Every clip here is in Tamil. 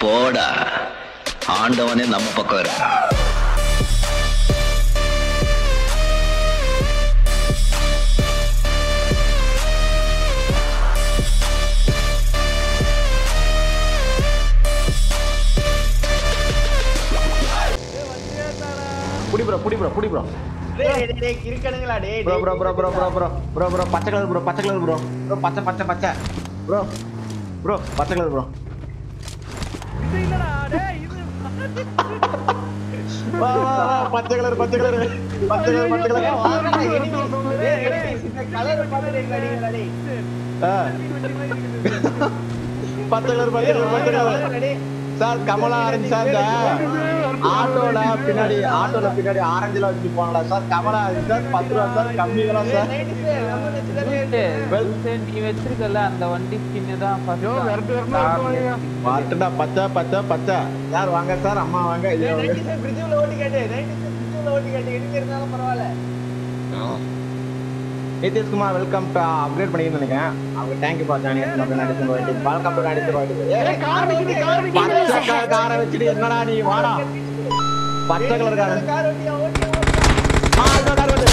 போடா ஆண்டவனே நம்ம பக்கம் இருக்கான் புடி ப்ரோ புடி ப்ரோ புடி ப்ரோ டேய் டேய், டேய் கிறுக்கனுங்களா டேய் ப்ரோ டேய், bro bro bro bro bro bro bro பச்சை கலர் ப்ரோ பச்சை கலர் ப்ரோ ப்ரோ பச்சை பச்சை பச்சை ப்ரோ ப்ரோ பச்சை கலர் ப்ரோ இது இல்லடா டேய் இது வா வா வா பச்சை கலர் பச்சை கலர் பச்சை கலர் பச்சை டேய், கலர் வாங்கடா, enemy. டேய், enemy, இந்த colour பார்த்துட்டு எங்க அடிக்கிறா, டேய். ஆ, பச்சை கலர் பச்சை கலர் பச்சை வாங்கடா, கலர் வாங்கடா, டேய். சார் கமலா ஆரஞ்சு சார் இந்த ஆட்டோல பின்னாடி ஆட்டோல பின்னாடி ஆரஞ்சுல வச்சு போனடா சார் கமலா ஆரஞ்சு சார் பத்து ரூபா சார் கம்மி விலை டேய், சார் night சார், நம்ம நினைச்சதாலே Well- சரி, நீ வச்சிருக்கல அந்த வண்டி ஸ்கின் தான் first ஐயோ, தான். விரட்டு விரட்டுன்னு வருவாங்க. பார்த்துடா பச்சை பச்சை பச்சை சார் வாங்க சார் அம்மா வாங்க இது டேய், வாங்க night சார், bridge உள்ள ஓட்டி காட்டு. night சார், bridge உள்ள ஓட்டி காட்டு. enemy இருந்தாலும் பரவாயில்ல. நிதிஷ்குமார் வெல்கம் டு அப்கிரேட் பண்ணிக்கணும் நினைக்கிறேன் அவங்க தேங்க்யூ ஃபார் ஜாயினிங் நம்ம நடிச்சு போயிட்டு வெல்கம் டு நடிச்சு போயிட்டு ஏய், கார் நிக்குது, கார் நிக்குது. பச்சை கலர் காரை வச்சுட்டு என்னடா நீ வாடா பச்சை கலர் கார கார் ஓட்டியா, ஓட்டியா, ஓட்டியா. ஆ இந்த கார் வந்து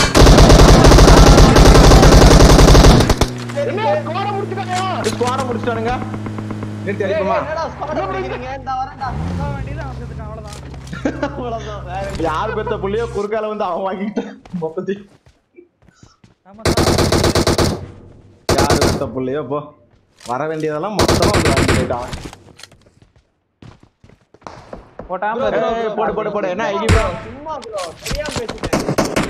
என்ன, கோர முடிச்சுட்டாங்கயா? ஸ்குவாட முடிச்சிட்டானுங்க நிறுத்தி டேய், அடிப்போமா என்னடா squad பண்ணிக்கிறீங்க? இந்தா வரேன்டா. வண்டியில வந்துட்டான் அவ்வளவுதான் அவ்வளவுதான், வேற என்ன? யார் பெத்த புள்ளியோ குறுக்கால வந்து அவன் வாங்கிட்டான் மொத்தத்தி ஆமா சார் யார் பெத்த புள்ளியோ போ வர வேண்டியதெல்லாம் மொத்தமா வந்து வாங்கிட்டு போயிட்டான் போட்டாம Bro, இரு. bro, ஏய், bro, போடு, bro, போடு, போடு. என்ன, சும்மா ஐடி bro? சும்மா bro, சரியா பேசுங்க.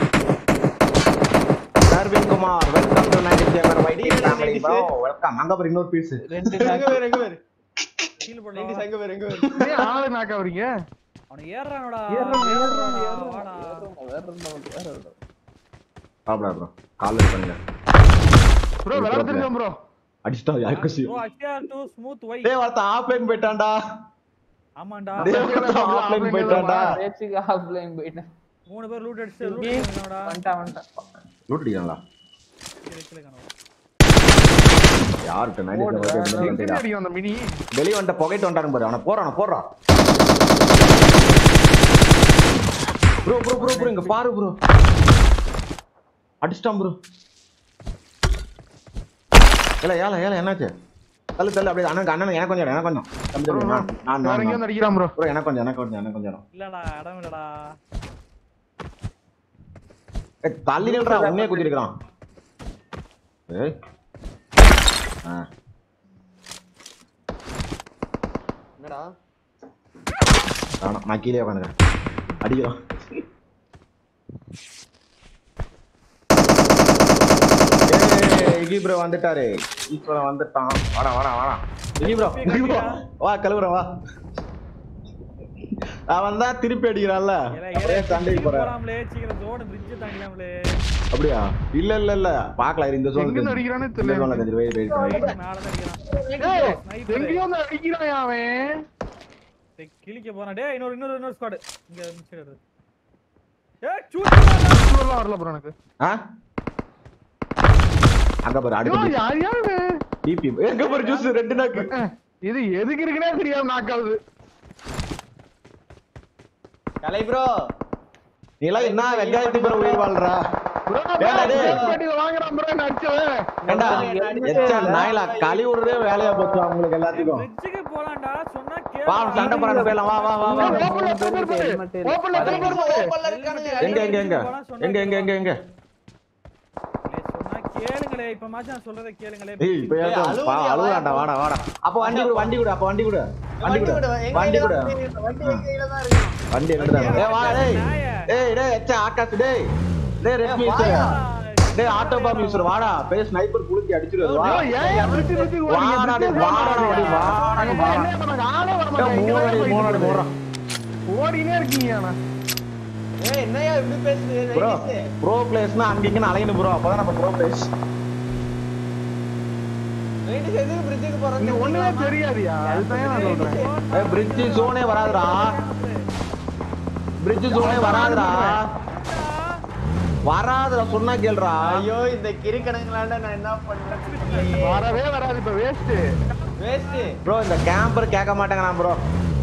Sarvin Kumar welcome to ninety gamer வைடி Nineties. ஃபேமிலி ப்ரோ வெல்கம் அங்க பாரு இன்னொரு பீஸ் ரெண்டு எங்க knock. பேரு, எங்க பேரு? கீழ Nineties, போடலாம் எங்க பேரு, எங்க பேரு? ஏன் ஆளு knock ஆகுறீங்க? அவன ஏறானடா ஏறுறான், ஏறுறான், ஏறுறான்டா, ஏறுறான். வாடா சாப்பிடா ப்ரோ கால் பண்ணுங்க bro, விளையாட தெரியும் bro. அடிச்சிட்டா யாருக்கு சி ப்ரோ அச்சியார் டு ஸ்மூத் வை டேய் வரத்த ஆஃப்லைன் போயிட்டான்டா ஆமாண்டா டேய் வரத்த ஆஃப்லைன் போயிட்டான்டா பேச்சுக்கு offline போயிட்டேன். மூணு பேர் லூட் அடிச்சு லூட் இங்கே அடிச்சாங்கடா வந்துட்டான், வந்துட்டான். லூட் அடிக்கிறாங்களா கீழ கீழ காணோம் யாருக்கு நைன்டி போடு, ஜேமர் எங்க அடிக்கும் அந்த mini? வெளிய வந்துட்ட புகைட்டு வந்துட்டானு பாரு அவனை போறான் போடுறான் ப்ரோ ப்ரோ ப்ரோ ப்ரோ இங்க பாரு ப்ரோ அடிச்சிட்டான் ப்ரோ ஏல ஏல ஏல என்னாச்சு தள்ளு தள்ளு அப்படியே அண்ணன் அண்ணன் எனக்கு கொஞ்சம் இடம், எனக்கு கொஞ்சம் தம்பி தம்பி நான் நான் வேற நான் எங்கேயோ வந்து அடிக்கிறான் bro. ப்ரோ எனக்கு கொஞ்சம் எனக்கு கொஞ்சம் எனக்கு கொஞ்சம் இடம். இல்லடா இடம் இல்லடா ஏய் தள்ளி நில்றா உன்னையே குத்திருக்கான் ஏய் ஆ என்னடா? வேணாம் நான் கீழே உட்காந்துக்கிறேன் அடிக்கிறான் ஏய் இகி ப்ரோ வந்துட்டாரு ஈஸ்வரன் வந்துட்டான் வாடா வாடா வாடா இகி ப்ரோ இகி ப்ரோ வா கழுவுறேன் வா அவன் தான் திருப்பி அடிக்கிறான்ல ஏலே, அப்படியே ஏலே, சண்டைக்கு போறேன் போறாமலே சீக்கிரம் ஜோன் பிரிட்ஜ் தாண்டிலாமலே அப்படியா இல்ல இல்ல இல்ல பாக்கலாம் இந்த எங்க இருந்து சோன் அடிக்கிறானே இந்த தெரியல சோன்ல எனக்கு. கொஞ்சம் வெயிட் வெயிட் வெயிட் மேல தான் அடிக்கிறான் ஏய், Sniper. எங்கேயோ வந்து அடிக்கிறான்யா அவன். டேய், கிழிக்க போறான் டேய் இன்னொரு இன்னொரு இன்னொரு ஸ்குவாட் இங்க மிச்சம் இருக்கு ஏய் சூட் சுவர்லாம் வரல bro எனக்கு. ஆ அங்க பாரு ஐயோ, அடுத்து யார் யார் இது? டிபி எங்க பாரு ஜூஸ் ரெண்டு நாக்கு அஹ், இது எதுக்கு இருக்குன்னே தெரியாம knock ஆகுது. கலை bro. நீ எல்லாம் என்ன வெங்காயத்துக்கு பிறகு உயிர் வாழ்றா bro, ஏன்டா டேய்? first party ல வாங்குறான் bro, என்ன அடிச்சவன். ஏண்டா எச்சா நாயிலா களி விடுறதே வேலையா போச்சு அவங்களுக்கு எல்லாத்துக்கும் பிரிட்ஜுக்கு போலாம்டா சொன்னா வா கேளு சண்டை போறாங்க போயிடலாம் வா வா வா வா ஏய், open ல எத்தனை பேர் பாரு. helmet இல்ல. open ல எத்தனை பேர் பாரு. open ல இருக்கானுங்க. எங்க எங்க எங்க எங்க எங்க எங்க எங்க சொன்னா கேளுங்களே இப்ப மாச்சு நான் சொல்றதை கேளுங்களே ஏய் இப்ப ஏய், ஏதோ அழுவுறியா, பா வா, அழுவுறான்டா போ. வாடா வாடா அப்ப வண்டி கொடு வண்டி கொடு அப்ப வண்டி கொடு வண்டி வண்டி கொடு விடு, எங்க வண்டி கையில கொடு தான் இருக்கு. வண்டி எங்க கையில தான் இருக்கு. வண்டி எங்கடா ஏய் வா டேய் நாயே. ஏய் டேய் எச்சா ஆகாஷ் டேய் டேய் ரெஸ்ட் மிஸ்டர் வாயா. டேய் ஆட்டோ பாம் யூசர் வாடா பேய் ஸ்னைப்பர் குளுத்தி அடிச்சிரு வா ஐயோ, ஏன் ஏன் திருப்பி திருப்பி ஓடுறீங்க? வாடா டேய் திருப்பி வாடா ஓடுறீங்க. டேய் வா அங்க போய் என்ன பண்ணாங்க? ஆளே வர மாட்டாங்க. டேய் இங்க மூணு தான் அடி மூணு அடி போயிட்டு மூணு இருக்கு. ஓடினே இருக்கீங்க ஆனா. ஏய், என்னய்யா இப்படி பேசுது? Bro nineties. ப்ரோ பிளேஸ்னா அங்க இங்கன்னு அலையணும் ப்ரோ அப்பதான் நம்ம ப்ரோ பிளேஸ் nineties எதுக்கு bridge க்கு போறோம்னு இங்க ஒண்ணுமே தெரியுமா? தெரியாதுயா அதுதான் நான் சொல்றேன் ஏய் பிரிட்ஜ் ஜோனே வராதுடா பிரிட்ஜ் ஜோனே வராதுடா வராதுடா சொன்னா கேளுடா ஐயோ இந்த கிறுக்கணுங்களாண்ட நான் என்ன பண்றேன் வரவே வராது இப்ப வேஸ்ட் வேஸ்ட் ப்ரோ இந்த கேம்பர் கேட்க மாட்டேங்கிறான் ப்ரோ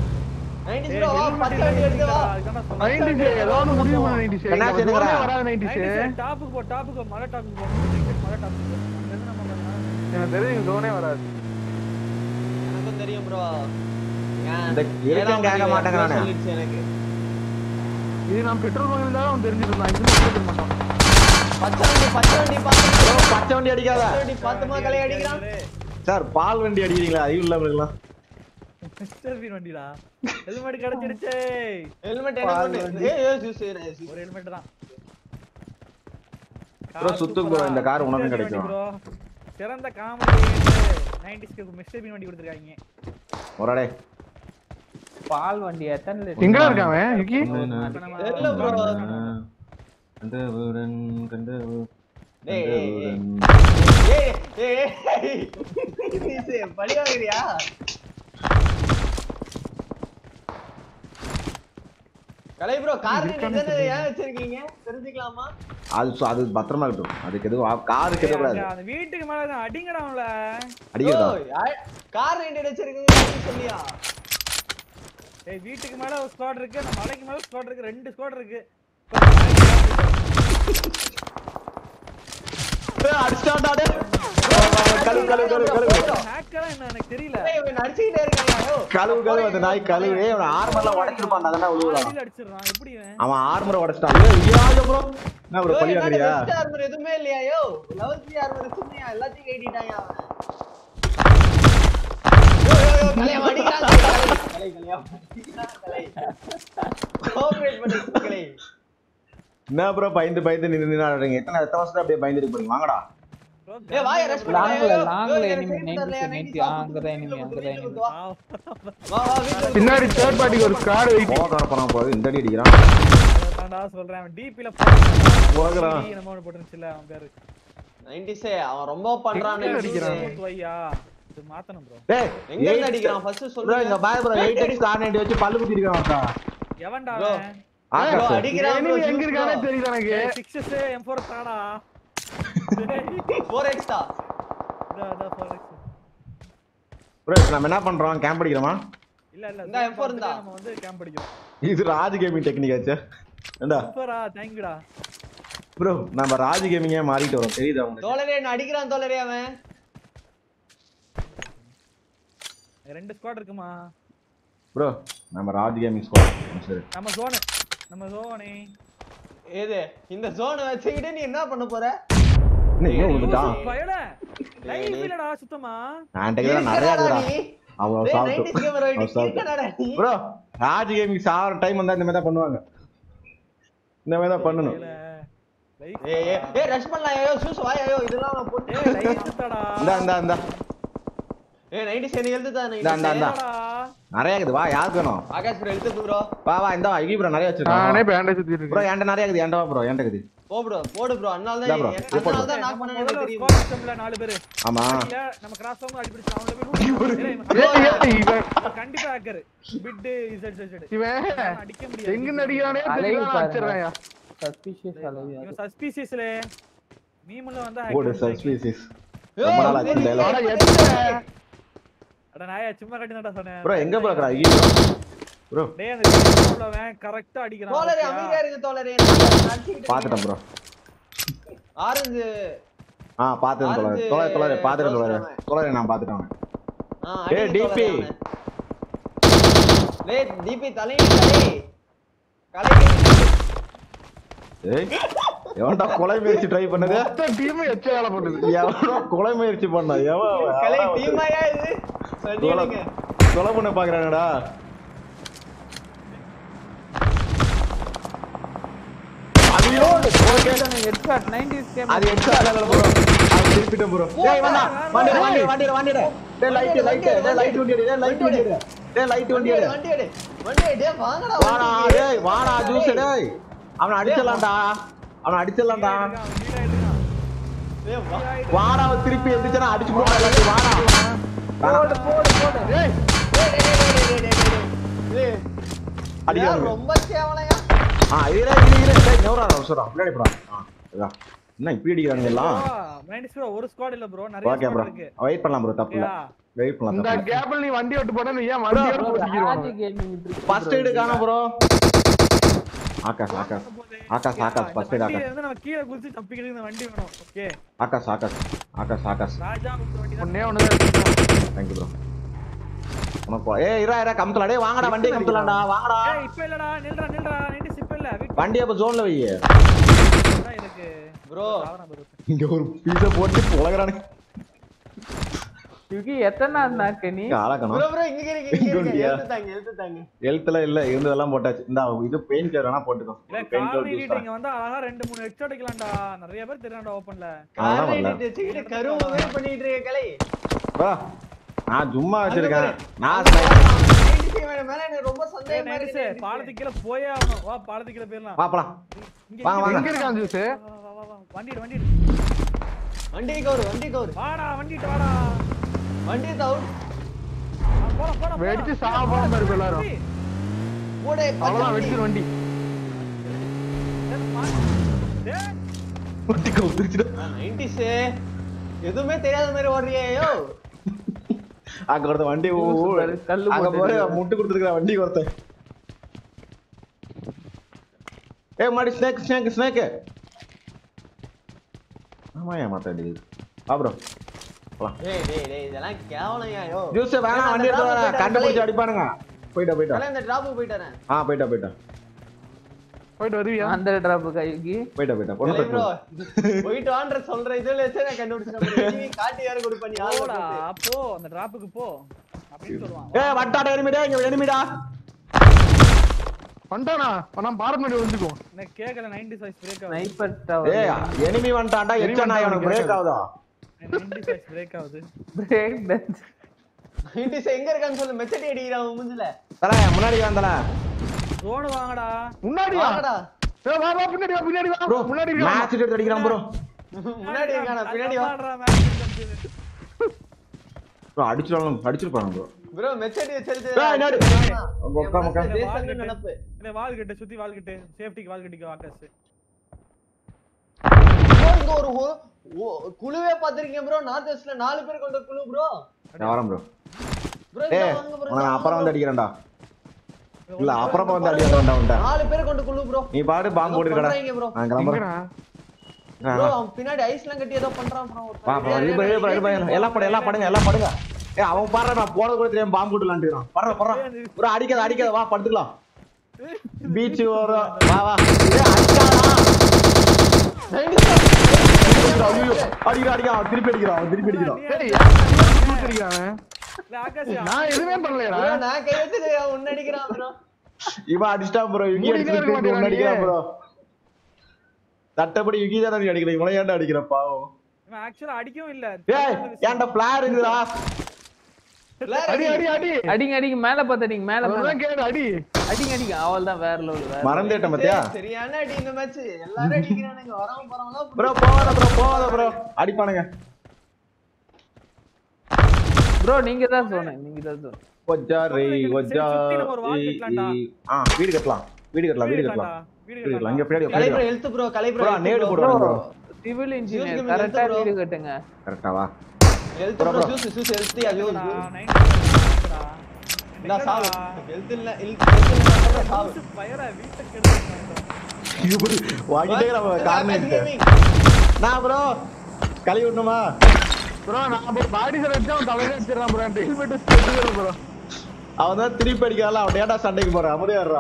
90s ஏய், bro, வா, helmet பத்து இல்ல, வண்டி எடுத்து வா. அதுதான் நான் சொன்னேன். 90s ஏதோ ஒண்ணு முடிவு பண்ணு 90s. என்ன இங்க செய்யுங்கடா? ஒண்ணுமே வராது 90s. 90s டாப்புக்கு போ டாப்புக்கு போ, மலை டாப்புக்கு போ மலை டாப்புக்கு போ அங்க இருந்து நம்ம பண்ணலாம். எனக்கு தெரியும் இங்க zone ஏ வராது. எனக்கும் தெரியும் bro. ஏன்? இந்த இருக்கேன் ஏழாம் கேட்க மணி மாட்டேங்கிறானே. சொல்லிடுச்சு எனக்கு. இது நான் பெட்ரோல் பங்க் இருந்தாலும் அவன் தெரிஞ்சிருந்தான் இது மட்டும் தெரிய மாட்டான் பச்சை வண்டி, பச்சை வண்டி பார்த்து bro, பச்சை வண்டி அடிக்காத பச்சை வண்டி பார்த்துமா கலை அடிக்கிறான் சார் பால் வண்டி அடிக்கிறீங்களா அறிவு இல்லாம மிஸ்டர் பீன் வண்டிடா ஹெல்மெட் கிடைச்சிருச்சே ஹெல்மெட் என்ன பண்ணு ஏய் ஏய் ஜூஸ் ஜூஸ் ஒரு ஹெல்மெட் தான் Bro, சுத்துக்கு bro, இந்த car உனக்கும் கிடைக்கும். ப்ரோ சிறந்த காமெடி 90ஸ்க்கு மிஸ்டர் பீன் வண்டி கொடுத்துருக்காங்க ஒரடே பால் வண்டி எத்தனை லிட்டர் எங்கடா இருக்கான் அவன் விக்கி தெரியல bro. கண்டவுடன் கண்டவுடன் ஏய், ஏய், ஏய். ஏய் ஏய் ஏய் ஜூஸ் பழி வாங்குறியா கலை ப்ரோ கார் தானே ஏன் வச்சிருக்கீங்க தெரிஞ்சுக்கலாமா அது சு- அது பத்திரமா இருக்கட்டும் அதுக்கு எதுவும் காருக்கு எதுவும் கூடாது அந்த வீட்டுக்கு மேல தான் அடிங்கடா அவங்கள அடிக்கிறதா கார் ரெண்டு வச்சிருக்கீங்க சொல்லியா ஏய் வீட்டுக்கு மேல ஒரு ஸ்குவாட் இருக்கு அந்த மலைக்கு மேல ஸ்குவாட் இருக்கு ரெண்டு ஸ்குவாட் இருக்கு அடிச்சாண்டா டே கழுவு கழுவு கழுவு கழுவு ஹேக்கரா என்ன எனக்கு தெரியல ஏய், இவன் நடிச்சுக்கிட்டே இருக்காங்க ஐயோ. கழுவு கழுவு அந்த நாய் கழுவு ஏய் அவன் ஆர்மர்லாம் உடைச்சிருப்பான் அதான் உழுவுறான் அடியில அடிச்சிடுறான் எப்படி இவன் அவன் ஆர்மரை உடைச்சிட்டான் ஐயோ ஐயோ ப்ரோ என்ன ப்ரோ ஐயோ, பழி என்னோட வாங்குறியா best armor எதுவுமே இல்லையா ஐயோ லெவல்த் ஆர்மர் வச்சிருந்தியா எல்லாத்தையும் கைட்டிட்டாங்க அவன் ஐயோ, ஐயோ, ஐயோ, கலையா, அடிக்கிறான், கலை, கலை, கலையா, அடிக்கிறான், கலை. Cooperate பண்ணு, கலை. என்ன ப்ரோ பயந்து பயந்து நின்று நின்று ஆடுறீங்க எத்தனை எத்தனை வருஷம் அப்படியே பயந்துட்டு போறீங்க வாங்கடா ஏய், வாயை rush பண்ணு, லாங்ல ஐயோ, லாங்ல ஐயோ, எனிமி எனக்கு 90 தெரியலையா, 90 90 அங்கதான் எனிமி அங்கதான் எனிமி வா, வா, வா, வீட்டுக்கு வந்து பின்னாடி தேர்ட் பார்ட்டிக்கு ஒரு ஸ்காட் வெயிட் போக போறான் போது இந்த அடி அடிக்கிறான் தாண்டா சொல்றேன் அவன் டிபில போகிறான். நம்ம ஒன்று போட்டுருச்சுல அவன் பேரு 90s ஏ, அவன் ரொம்ப பண்றான் எங்க அடிக்கிறான்? 90s. மூத்து வையா இது மாத்தணும் ப்ரோ டேய் எங்க இருந்து அடிக்கிறான் ஃபர்ஸ்ட் ப்ரோ சொல்லுங்க இங்க bye bro 8x car ninety வச்சு பல்லு குத்தி இருக்கான் எவன்டா Bro. அவன் ஆகாஷ் bro, அடிக்கிறான் bro, எங்க juice இருக்கானே bro. தெரியல எனக்கு சிக்ஸஸ் எம் ஃபோர் தாடா டேய், 4x தான். இதா, இதா, 4X. ப்ரோ நம்ம என்ன பண்றோம் கேம்ப் அடிக்கிறோமா இல்ல இல்ல இந்தா, M4 இந்தா. நம்ம வந்து கேம்ப் அடிக்கிறோம் இது ராஜ் கேமிங் டெக்னிக் ஆச்சு ஏண்டா சூப்பரா தேங்க்யூடா ப்ரோ நம்ம ராஜ் கேமிங்கே மாறிட்டு வரோம் தெரியுதா உங்களுக்கு தோழரே என்ன அடிக்கிறான் தோழரே அவன் ரெண்டு ஸ்குவாட் இருக்குமா ப்ரோ நம்ம ராஜ் கேமிங் ஸ்குவாட் சரி நம்ம ஜோனு நம்ம ஜோனே ஏது இந்த ஜோனை வச்சுக்கிட்டு நீ என்ன பண்ண போற என்ன இவன் விழுந்துட்டான் பயல லைஃப் இல்லடா சுத்தமா நான் டெக்னிக் நிறைய இருக்கடா இருக்குடா நீ. அவன் டேய், சாப்பிட்டு 90s gamer அவன் இன்னைக்கு சாப்பிட்டு இருக்கடா நீ. ப்ரோ ராஜ் கேமிங் சாவர டைம் வந்தா இந்த மாதிரி தான் பண்ணுவாங்க இந்த மாதிரி தான் பண்ணணும் லைஃப் ஏய், ஏய், ஏய், rush பண்ணலாம். ஐயோ, shoes வா, ஐயோ, இதெல்லாம் நான் போட்டு- ஏய் லைஃப் சுத்தடா இந்தா இந்தா இந்தா ஏய், 90s எனக்கு எழுதுதா, 90s? இந்தா, இந்தா, இந்தா. நிறைய இருக்குது வா யாருக்கு வேணும் ஆகாஷ் bro, எழுதுது bro. வா வா இந்த ஐகி ப்ரோ நிறைய நானே வச்சிருக்கேன் பேண்டேஜ் சுத்திட்டு ப்ரோ இருக்கேன் என்கிட்ட நிறைய இருக்குது என்கிட்ட வா ப்ரோ என்கிட்ட இருக்குது போ bro, போடு bro. அதனால இந்தா தான் bro, எனக்கு- இது போடு. அதனால தான் knock நம்ம பண்ணேன்னு முதல்ல எனக்கு தெரியும். ஸ்குவாட் சிஸ்டம்ல நாலு பேரு ஆமா இல்ல நம்ம கிராஸ் ஆகும் அடிபிடிச்சு அவங்கள போய் ஏய், ஏய், ஏய், இவன் அவன் கண்டிப்பா ஹேக்கர் பிட் இசட் இசட் இவன் அடிக்க முடியாது எங்க நடிக்கிறானே அலைவு தெரியல பாருங்க. அடிச்சிடுறாயா சஸ்பிஷியஸ் அலைவு இவன் சஸ்பீசியஸ்ல மீம்ல வந்து போடு hacker சார் சொல்றாங்க. ஸ்பீசிஸ் ஏய், ரொம்ப நாள் ஆச்சு சரி, dialogue. ஆனா எத்தனை அட நாயா சும்மா கட்டி தான்டா சொன்னேன் ப்ரோ எங்க ப்ரோ இருக்கா ஐகி ப்ரோ டேய் அந்த வீடியோலவன் கரெக்ட்டா அடிக்கிறான் தோழரே, பாத்தியா? அமைதியா இருங்க தோழரே. நான் அடிச்சுக்கிட்டு பாத்துட்டேன் ப்ரோ ஆரஞ்சு ஆ பாத்துட்டேன் தோழர் ஆரஞ்சு தோழர் தோழர் பாத்துட்டேன் தோழர் ரோஸ் தோழர் நான் பாத்துட்டேன் அவனை. ஆ, ஏய், அடிங்க DP. தோழரே அவனை. டேய், DP தலையில தலை. கலைக்கு ஏய் எவன்டா கொலை முயற்சி ட்ரை பண்ணது மொத்த டீம் எச்ச வேலை பண்ணுது எவனோ கொலை முயற்சி பண்ணா எவன் கலை அவன் டீமாயா இது கொலை சொல்லிடுங்க கொலை பண்ண பாக்குறானடா ஐயோ ஹெட்ஷாட் 90s கேம் அது எக்ஸ்ட்ரா இல்ல ப்ரோ அது திருப்பிட்டேன் ப்ரோ டேய் வந்தா வண்டி வண்டி வண்டி வண்டி டேய் லைட் லைட் டேய் லைட் வண்டி டேய் லைட் வண்டி டேய் லைட் வண்டி வண்டி எடு, வண்டி எடு வண்டி எடு, டேய் வாங்கடா வாடா வண்டிக்கு. டேய் வாடா ஜூஸ் டேய் அவனை அடிச்சிடலாம்டா அவனை அடிச்சிடலாம்டா அவன் lead ஆயிடுறான். டேய் வா. வாடா அவன் திருப்பி எந்திரிச்சானா அடிச்சு போடா எல்லாத்தையும் வாடா போடு போடு போடு டேய், டேய், டேய், டேய், டேய், டேய், டேய். டேய், அடிக்கிறாங்க இதெல்லாம் ரொம்ப கேவலையா ஆ இரு இரு இரு டேய் நவுறா அவசரம் முன்னாடி போடா ஆ இதா என்ன இப்படி அடிக்கிறானுங்க எல்லாம் bro, 90s bro, ஒரு ஸ்குவாட் இல்ல ப்ரோ நிறைய ஓகே squad ப்ரோ இருக்கு வெயிட் பண்ணலாம் ப்ரோ தப்பு இல்ல ஓகேயா? வெயிட் இந்த பண்ணலாம் கேப்ல நீ வண்டி ஓட்டு போனா நீ ஏன் வண்டியோட போட்டிக்கிறோம் ஃபர்ஸ்ட் எய்டு காணோம் bro Akash Akash Akash Akash first aid Akash வந்து நம்ம கீழே குதிச்சு தப்பிக்கிறதுக்கு இந்த வண்டி வேணும் ஓகே ஆகாஷ் ஆகாஷ் ஆகாஷ் ஆகாஷ் ராஜா கொடுத்த வண்டி தான் ஒன்னே ஒண்ணுதான் தேங்க்யூ ப்ரோ உனக்கு போ- ஏய் இரா இரா கம்த்தலா டேய் வாங்கடா வண்டி கம்த்தலாம்டா வாங்கடா ஏய் இப்ப இல்லடா நில்றா நில்றா நின்று சிப்ப இல்ல வீட்டு வண்டி அப்ப ஜோன்ல வை தான் இருக்கு ப்ரோ சாவரம் bro. இங்க ஒரு பீஸ போட்டு புலகறானே யுகி எத்தனை நாக்கு நீ ஆளக்கணும் ப்ரோ ப்ரோ இங்க இருக்கு இங்க இருக்கு இங்கோட்டியா? எழுத்து தாங்க எழுத்து தாங்க ஹெல்த்ல இல்ல இருந்ததெல்லாம் போட்டாச்சு இந்த இது பெயின் கேர் வேணா போட்டுக்கோ இல்ல பெயின் கார் கேர் நீட்டிட்டு இங்க வந்து அழகா ரெண்டு மூணு ஹெட் அடிக்கலாம்டா நிறைய பேர் தெரியாண்டா ஓபன்ல அதெல்லாம் வரல காலையில வச்சுக்கிட்டு கரும மாதிரி பண்ணிட்டு இருக்க கலை வா நான் சும்மா வச்சிருக்கேன் நான் மேல எனக்கு ரொம்ப சந்தேகமா நைன்டிஸ் இருக்கு பாலத்துக்கு கீழே போயே ஆகணும் வா பாலத்துக்கு கீழே போயிடலாம் பாப்பலாம் இங்க வாங்க, இங்க வாங்க. எங்க இருக்கான் ஜூஸ் வா, வா, வா, வா. வண்டி எடு, வண்டி எடு. வண்டி கவுரு வண்டி கவுரு வாடா வண்டிட்டு வாடா வண்டி தவுட் ஆ, போலாம் போலாம் வெடிச்சு போலாம். சாவ போற மாதிரி இருக்கு எல்லாரும் வண்டி. கூட அவ்வளவுதான் வெடிச்சு வண்டி ஏய், மா- டேய், ஒட்டிக்கோ திருச்சிடு நைன்டிஸ் எதுவுமே தெரியாத மாதிரி ஓடுறியே யோ அங்க ஒருத்த வண்டி ஊ- ஊ- பாரு, கல்லு அங்க போட்டு போய் இருக்கு. முட்டு கொடுத்துருக்க வண்டி ஒருத்தன் ஏய் மாடி ஸ்னேக் ஸ்னேக் ஸ்னேக் ஆமா ஏமாத்த வேண்டியது வா ப்ரோ போலாம் டேய் டேய் டேய் இதெல்லாம் கேவலையா யோ ஜூஸ் வேணாம் வண்டி எடுத்து வரேன் கண்டுபிடிச்சு அடிப்பானுங்க போயிட்டா போயிட்டா கலை இந்த டிராப் போயிட்டு வரேன் ஆ போயிட்டா போயிட்டா போயிட்டு வருவியா அந்த டிராப்புக்கா யுகி போயிட்டா போயிட்டா பொண்ணு கலை ப்ரோ தட்டு போயிட்டு வான்ற சொல்ற இதுல வச்சு நான் கண்டுபிடிச்சேன் நீ காட்டி யாரு கொடுப்ப நீ ஆளை போடா போட்டு. போ அந்த டிராப்புக்கு போ அப்படின்னு சொல்லுவான் ஏய் வட்டாட எனிமிடா இங்க எனிமிடா வந்துட்டானா நான் பாரத் முன்னாடி வந்துக்கும் எனக்கு கேட்கல நைன்டி சைஸ் பிரேக் ஆகுது ஸ்னைப்பர் டவர் ஏய் எனிமி வந்துட்டான்டா Enemy எச்சா நான் வந்துட்டான், பிரேக் ஆகுதா நைன்டி சைஸ் பிரேக் ஆகுது பிரேக் டான்ஸ் நைன்டிஸ் எங்க இருக்கான்னு சொல்லு மெச்சடி அடிக்கிறான் அவன் மூஞ்சில தல முன்னாடி வந்தல ஜோனு வாங்கடா முன்னாடியா வாங்கடா ஏய், வா வா பின்னாடி வா பின்னாடி வா ப்ரோ முன்னாடி இருக்கான். மேட்ச் எடுத்து அடிக்கிறான் ப்ரோ முன்னாடி இருக்கானா பின்னாடி வா வாடுறா, match முடிஞ்சது. ப்ரோ அடிச்சிடலாம் அடிச்சிருப்பாங்க ப்ரோ ப்ரோ மெச்சடி வச்சிருது ஏய், என்னடி? மொக்கா, மொக்கா. தேசங்க நினப்பு இல்ல வால் கிட்ட சுத்தி வால் கிட்ட சேஃப்டிக்கு வால் கிட்டிக்கு ஆகாஷ் ப்ரோ இங்க ஒரு ஹோ- ஓ- குழுவே பாத்திருக்கீங்க ப்ரோ நார்த் வெஸ்ட்ல நாலு பேர் கொண்ட குழு ப்ரோ நான் வரேன் ப்ரோ ப்ரோ ஏய் இங்க வாங்க ப்ரோ உன்னை நான் அப்புறம் வந்து அடிக்கிறேன்டா இல்ல அப்புறம் வந்து அடிக்கிறேன்டா உன்ட்ட நாலு பேர் கொண்ட குழு ப்ரோ நீ பாடு பாம்பு போட்டுருக்கடா ப்ரோ நான் கிளம்புறேன் எங்கடா? ப்ரோ அவன் பின்னாடி ஐஸ்லாம் கட்டி ஏதோ பண்றான் ப்ரோ வா வா இது பாரு, இது பாரு, இது பாரு. எல்லாம் படு எல்லாம் படுங்க எல்லாம் படுங்க ஏய் அவன் பாடுற நான் போனது கூட தெரியாம பாம்பு போட்டுலான்ட்டுறான் படுற படுற ப்ரோ அடிக்காத அடிக்காத வா படுத்துக்கலாம் பீச் வரும் வா வா ஏய் அடிக்காதடா ஐயோ அடிக்கிறான் அடிக்கிறான் அவன் திருப்பி அடிக்கிறான் அவன் திருப்பி அடிக்கிறான் ஏய், யார் கூத்து அடிக்கிறான் அவன்? இல்ல ஆகாஷ் நான் எதுவுமே பண்ணலையடா ப்ரோ நான் கை வச்சு உன்ன அடிக்கிறான் ப்ரோ இவன் அடிச்சிட்டான் ப்ரோ யுகி மூடிட்டே இருக்க அடிச்சிட்டு மாட்டியா ஒன்னு அடிக்கிறான் நீ? ப்ரோ தட்டப்படி யுகி தானே நீ அடிக்கிற இவனை ஏன்டா அடிக்கிற பாவம் இவன் ஆக்சுவலா அடிக்கவும் இல்ல ஏய் ஏன்டா பிளார் இருக்குடா அடி அடி அடி அடிங்க அடிங்க மேல பார்த்து அடிங்க மேல மேல அதுதான் கேடு அடி அடிங்க அடிங்க அவள் தான் வேற லெவல் வேற மறந்துட்டேன் பாத்தியா சரியான அடி இந்த மேட்ச் எல்லாரும் அடிக்கிறானுங்க வரவன் போறவங்க ப்ரோ போகாத ப்ரோ போகாத ப்ரோ அடிப்பானுங்க ப்ரோ நீங்க தான் சொன்னேன் நீங்க தான் சொன்னேன் கொஜ்ஜா ரே சரி, கொஜ்ஜா சுத்தி நம்ம ஒரு wall ஈ, கட்டலாம்டா. ஈ. ஆ வீடு கட்டலாம் வீடு கட்டலாம் வீடு கட்டலாம் வீடு வீடு கட்டலாம் இங்க பின்னாடி கலை ப்ரோ உட்காரு health bro Kalai bro bro நேடு ப்ரோ போடுவாங்க bro civil Use engineer them கரெக்டா bro. வீடு கட்டுங்க கரெக்டா வா health Bro, bro bro. Juice juice health யா ஜூஸ் நைன்டி நான் சாவு ஹெல்த் இல்ல ஹெல்த் இல்ல சாவு பயரா வீட்டை கெடுத்து இது பாரு, வாங்கிட்டே நம்ம காரணம் இருக்கு நான் ப்ரோ கழுவி விடணுமா ப்ரோ நான் பாடி சார் வச்சு அவன் தலையில வச்சிடறான் ப்ரோ ஹெல்மெட் வச்சு ப்ரோ அவன் தான் திருப்பி அடிக்கிறாள் அவன் ஏன்டா சண்டைக்கு போறான் அமைதியாடுறா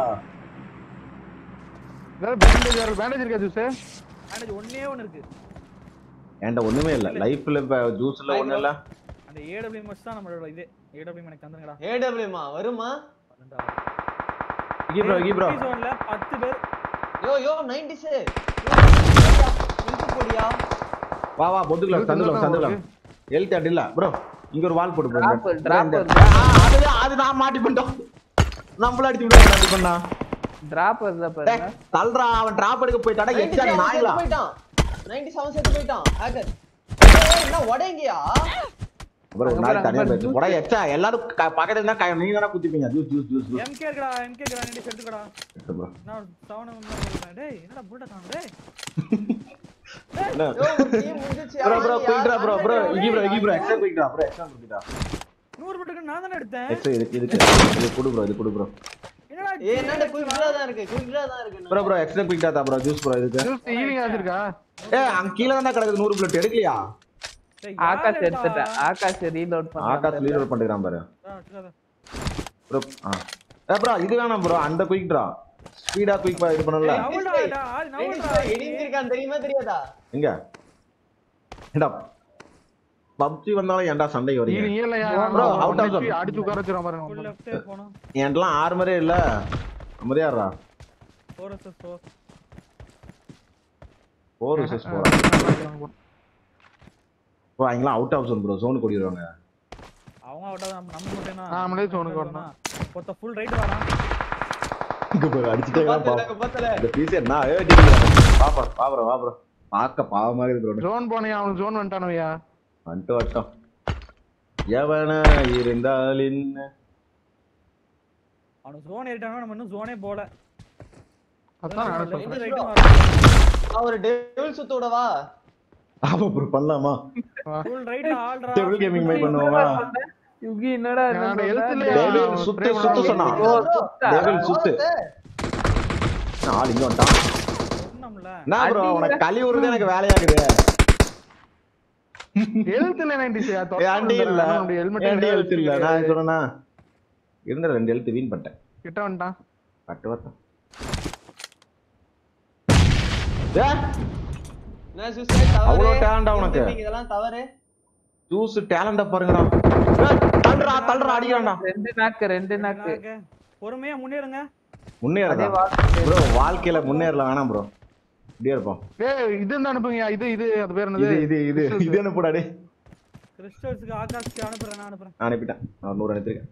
பேண்டேஜ் பேண்டேஜ் இருக்கா ஜூஸ் மேனேஜ் ஒண்ணே ஒண்ணு இருக்கு என்கிட்ட ஒண்ணுமே இல்ல லைஃப்ல இப்ப ஜூஸ்ல ஒண்ணும் இல்ல அந்த ஏடபிள்யூஎம்எஸ் தான் நம்மளோட இது ஏடபிள்யூஎம் எனக்கு தந்துங்கடா ஏடபிள்யூமா வருமா விக்கி ப்ரோ விக்கி ப்ரோ ஜோன்ல 10 பேர் யோ யோ 90s ஹெல்த் போடியா வா வா பொந்துக்கலாம் சந்துக்கலாம் சந்துக்கலாம் எழுத்து அடி இல்ல ப்ரோ இங்க ஒரு வால் போட்டு Drop, போடுங்க drop. அது அது நான் மாட்டி பண்ணிட்டோம் நம்மள அடிச்சு விட்டு அடி பண்ணா டிராப் இருந்தா டேய், பாருங்க தள்ளுறா அவன் டிராப் எடுக்க போயிட்டாடா 97 எச்சா செத்து நாய்லா போயிட்டான் 97 செத்து போயிட்டான் ஹேக்கர் என்ன உடைங்கயா அப்புறம் ஒரு நாள் தனியா போயிடுச்சு போடா எச்சா எல்லாரும் க- பக்கத்துல இருந்தா க- நீங்க தானே குத்திப்பீங்க juice juice juice juice M இருக்கடா எம்கே இருக்கடா நீ செத்துக்கடா ப்ரோ நான் சவுண்ட் சொல்றேன் டேய் என்னடா புல்லட் காணோம் டேய் என்ன யோ ஒரு டீம் முடிஞ்சிச்சு ப்ரோ ப்ரோ குயிக்டா ப்ரோ ப்ரோ இகி ப்ரோ இகி ப்ரோ எக்ஸ்ட்ரா குயிக்டா ப்ரோ எக்ஸ்ட்ரா குயிக்டா நூறு மீட்டருக்கு நான் தானே எடுத்தேன் எக்ஸ் இதுக்கு இதுக்கு இது குடு ப்ரோ இது குடு ப்ரோ என்னடா ஏய் என்னடா குயிக்ரா தான் இருக்கு குயிக்ரா தான் இருக்கு ப்ரோ ப்ரோ எக்ஸ்ட்ரா குயிக் தாத்தா ப்ரோ ஜூஸ் ப்ரோ இதுக்கு ஜூஸ் ஈவினிங் ஆச்சிருக்கா ஏ அங்க கீழ தான் கிடக்குது நூறு பிளேட் எடுக்கலையா டேய், ஆகாஷ் யாருடா? எடுத்துட்டேன் ஆகாஷ் ரீலோட் ஆகாஷ் பண்ண லீடர் பண்ணிக்கிறான் பாரு ஆ, வச்சுக்காத. ப்ரோ ஆ ஏ ப்ரோ இது வேணாம் ப்ரோ அந்த குயிக் ட்ரா ஸ்பீடா குயிக் இது பண்ணல ஏய், நவுல்டா, டா, ஆள் நவுல்டா. இடிஞ்சிருக்கான் தெரியுமா தெரியாதா எங்க ஏண்டா பப்ஜி வந்தாலும் ஏன்டா சண்டைக்கு வரீங்க ஈவினிங் இல்லையா Bro, out of zone. அடிச்சு உட்கார வச்சிரும் Full பாருங்க left side போனோம். என்கிட்டலாம் ஆர்மரே இல்ல அமைதியாடுறா Four versus four. Four versus போறா ப்ரோ அவங்களாம் out of zone bro zone கூடிடுவாங்க அவங்க out ஆ தான், நம்ம மட்டும் என்ன? நாமளே zone க்கு வரணும். ஒருத்தன் full right வரான். இங்க போய் அடிச்சுட்டே வா பா பாத்துல பாத்துல இந்த பீஸ் என்ன ஏ பாப்பா பாப்பா வா ப்ரோ பார்க்க பாவமா இருக்குது ப்ரோ ஜோன் போனியா அவனுக்கு ஜோன் வந்துட்டானுயா வந்துட்டு வட்டம் எவன இருந்தால் என்ன அவனுக்கு zone ஏறிட்டானா, நம்ம இன்னும் zone ஏ போல. அதான் நானும் Left சொல்றேன் right வரான். நான் ஒரு டெவில் சுத்த விடவா ஆமா ப்ரோ பண்ணலாமா Full right ல ஆள்றா. டேபிள் கேமிங் மை பண்ணுவோமா யுகி என்னடா என்ன என்னோட சொல்ற? எழுத்துல டேவிட் சுத்து சுத்து சொன்னான் ஓ, சுத்தா. டேவிட் சுத்து ஆள் இங்க வந்துட்டான் சொன்னோம்ல. என்ன ப்ரோ உனக்கு கழி விடுறது எனக்கு வேலையாகுது எழுத்துல நைன்டி ஏன்டி இல்ல ஹெல்மெட் ஏன்டி எழுத்து இல்ல நான் சொன்னா இருந்த ரெண்டு எழுத்து வீண் பண்ணிட்டேன் கிட்ட வந்துட்டான் பட்டு வரட்டும் ஏ நான் சுசைட் தவறு அவ்வளோ talent ஆ உனக்கு? இதெல்லாம் தவறு ஜூஸ் டேலண்ட பாருங்கடா ஏய், தள்ளுறா தள்ளுறா அடிக்கிறான்டா ரெண்டு நாக்கு ரெண்டு நாக்கு நாக்கு. பொறுமையா முன்னேறுங்க முன்னேறதா அதே வாழ்க்கை. ப்ரோ வாழ்க்கையில முன்னேறலாம் வேணாம் ப்ரோ இப்படியே இருப்போம் ஏய் இது இருந்தா அனுப்புங்க இது இது அது பேர் இது என்னது இது இது இது என்ன போடாடே கிறிஸ்டல்ஸ்க்கு ஆகாஷ்க்கு அனுப்புறேன் நான் அனுப்புறேன் நான் அனுப்பிட்டேன் நான் நூறு அனுப்பியிருக்கேன்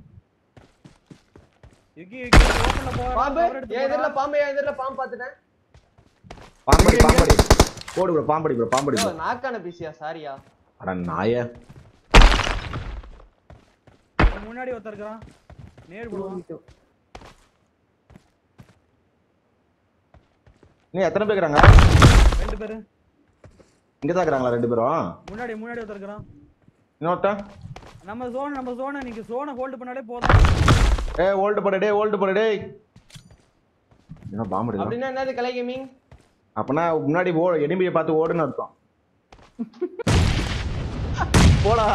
யுகி யுகி ஓப்பன்ல போ பாம்பு cover எடுத்து என் எதிரில போடா. பாம்பு என் எதிரில பாம்பு பாத்துட்டேன் பாம்படி பாம்படி போடு ப்ரோ பாம்படி ப்ரோ பாம்படி யோ ப்ரோ நாக்கான பிசியா சாரியா அட நாய அவன் முன்னாடி ஒருத்தர் இருக்கான் நேர் போடுவான் நீ எத்தனை பேர் இருக்கிறாங்க ரெண்டு பேரு இங்க தான் இருக்கிறாங்களா ரெண்டு பேரும் முன்னாடி முன்னாடி ஒருத்தர் இருக்கான் இன்னொருத்தன் நம்ம ஜோன் நம்ம ஜோனை நீங்க ஜோனை ஹோல்ட் பண்ணாலே போதும் ஏ ஓல்டு போடு டே ஓல்டு போடு டே என்ன பாம்படி அப்படின்னா என்னது கலை கேமிங் அப்பனா முன்னாடி ஓ எனிமியை பார்த்து ஓடுன்னு அர்த்தம் போடா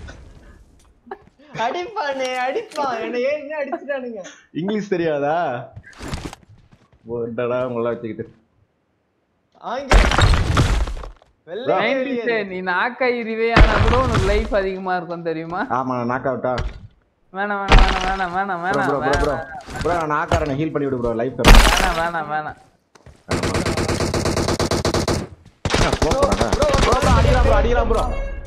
அடிப்பானே அடிப்பான் என்ன ஏன் அடிச்சுட்டானுங்க இங்கிலீஷ் தெரியாதா போட்டடா உங்கள வச்சுக்கிட்டு ஆங்கிலம் வெள்ளை 90s கேள்வி நீ நாக்கா இருவே ஆனா கூட உனக்கு லைஃப் அதிகமா இருக்கும் தெரியுமா ஆமா நாக் அவுட்டா வேணாம் வேணாம் வேணாம் வேணாம் வேணாம் ப்ரோ வேணாம் ப்ரோ ப்ரோ வேணாம் ப்ரோ நான் நாக்காரனை ஹீல் பண்ணி விடு ப்ரோ லைஃப் வேணாம் வேணாம் வேணாம் ப்ரோ ப்ரோ அடிக்கலாம் ப்ரோ அடிக்கலாம் ப்ரோ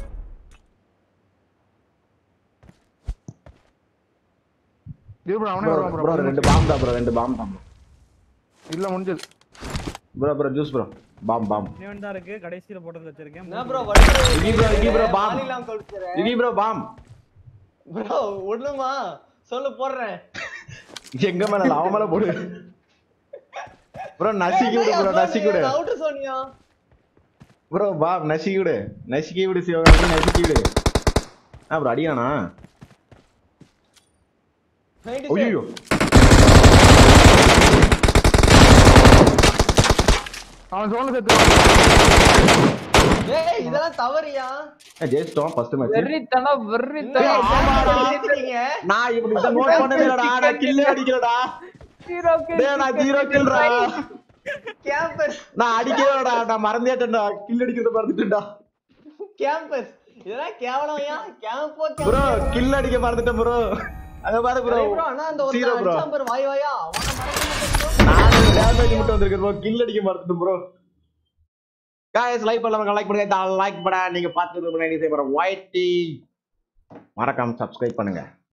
இது bro, அவனே ப்ரோ வருவான் ப்ரோ bro ரெண்டு பாம் தான் ப்ரோ ரெண்டு பாம் தான் ப்ரோ இல்ல முடிஞ்சது bro bro juice bro bomb bomb இன்னும் தான் இருக்கு கடைசியில போட்டது வச்சிருக்கேன் என்ன ப்ரோ இங்கி bro, இங்கி bro, bomb. மாலிலாம் கொடுத்துற இகி ப்ரோ பாம் ப்ரோ ஒண்ணுமா சொல்லு போடுறேன் எங்க மேல இல்ல, அவன் மேல போடு ப்ரோ நசிக்கி விடு ப்ரோ நசிக்கி விடு அவுட் சோனியா ப்ரோ பாம் நசிக்கி விடு நசிக்கி விடு சிவகாமி நசிக்கி விடு ஆ ப்ரோ அடியானா ஐயோ அவன் சோழ சேர்த்து ஏய் இதெல்லாம் தவறியா ஜெயிச்சிட்டோம் ஃபர்ஸ்ட் மேட்ச் வெறித்தனம் என்ன வெறித்தனம் ஆமாடா ஜெயிச்சிட்டீங்க நான் இப்படி இதை நோட் பண்ணவே இல்லடா நான் கில்லே அடிக்கலடா Zero kill, டேய் நான் ஜீரோ கில்றா கேம்பஸ் நான் அடிக்கவேடா நான் மறந்தேட்டேன்டா கில் அடிக்கிறத மறந்துட்டேன்டா கேம்பஸ் இதெல்லாம் கேவலம்யா கேம்போ ப்ரோ கில் அடிக்க மறந்துட்டேன் ப்ரோ அங்க பாரு ப்ரோ ப்ரோ ஆனா அந்த ஒரு Zero bro. அடிச்சாம் பாரு வாய் வாயா அவன மறக்க மாட்டேன் நான் டேமேஜ் மட்டும் வந்திருக்கேன் ப்ரோ கில் அடிக்க மறந்துட்டேன் ப்ரோ காய்ஸ் லைக் பண்ணலாம் லைக் பண்ணுங்க லைக் பண்ண நீங்க பார்த்துட்டு ஒயிட்டி மறக்காம சப்ஸ்கிரைப் பண்ணுங்க